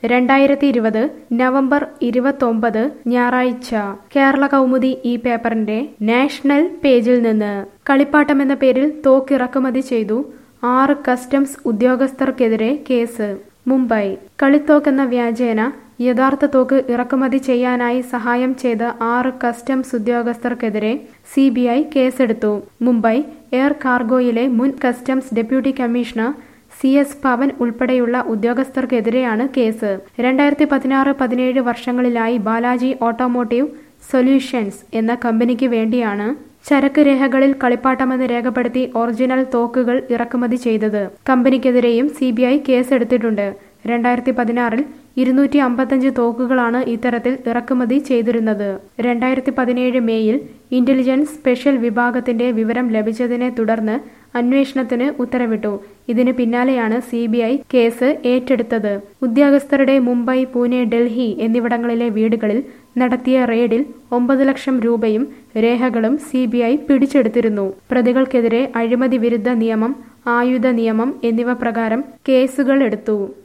രണ്ടായിരത്തി ഇരുപത് നവംബർ ഇരുപത്തൊമ്പത് ഞായറാഴ്ച കേരള കൗമുദി ഈ പേപ്പറിന്റെ നാഷണൽ പേജിൽ നിന്ന് കളിപ്പാട്ടം എന്ന പേരിൽ തോക്ക് ഇറക്കുമതി ചെയ്തു ആറ് കസ്റ്റംസ് ഉദ്യോഗസ്ഥർക്കെതിരെ കേസ് മുംബൈ കളിത്തോക്കെന്ന വ്യാജേന യഥാർത്ഥ തോക്ക് ഇറക്കുമതി ചെയ്യാനായി സഹായം ചെയ്ത ആറ് കസ്റ്റംസ് ഉദ്യോഗസ്ഥർക്കെതിരെ സി ബി ഐ കേസെടുത്തു മുംബൈ എയർ കാർഗോയിലെ മുൻ customs deputy commissioner C S Pavan ഉൾപ്പെടെയുള്ള ഉദ്യോഗസ്ഥർക്കെതിരെയാണ് കേസ് രണ്ടായിരത്തി പതിനാറ് പതിനേഴ് വർഷങ്ങളിലായി ബാലാജി ഓട്ടോമോട്ടീവ് സൊല്യൂഷൻസ് എന്ന കമ്പനിക്ക് വേണ്ടിയാണ് ചരക്ക് രേഖകളിൽ കളിപ്പാട്ടമെന്ന് രേഖപ്പെടുത്തി ഒറിജിനൽ തോക്കുകൾ ഇറക്കുമതി ചെയ്തത് കമ്പനിക്കെതിരെയും സി ബി ഐ കേസെടുത്തിട്ടുണ്ട് രണ്ടായിരത്തി പതിനാറിൽ ഇരുന്നൂറ്റി അമ്പത്തഞ്ച് തോക്കുകളാണ് ഇത്തരത്തിൽ ഇറക്കുമതി ചെയ്തിരുന്നത് രണ്ടായിരത്തി പതിനേഴ് മേയിൽ ഇന്റലിജൻസ് സ്പെഷ്യൽ വിഭാഗത്തിന്റെ വിവരം ലഭിച്ചതിനെ തുടർന്ന് അന്വേഷണത്തിന് ഉത്തരവിട്ടു ഇതിന് പിന്നാലെയാണ് സി ബി ഐ കേസ് ഏറ്റെടുത്തത് ഉദ്യോഗസ്ഥരുടെ മുംബൈ പൂനെ ഡൽഹി എന്നിവിടങ്ങളിലെ വീടുകളിൽ നടത്തിയ റെയ്ഡിൽ ഒമ്പത് ലക്ഷം രൂപയും രേഖകളും സി ബി ഐ പിടിച്ചെടുത്തിരുന്നു പ്രതികൾക്കെതിരെ അഴിമതി വിരുദ്ധ നിയമം ആയുധ നിയമം എന്നിവ പ്രകാരം കേസുകൾ എടുത്തു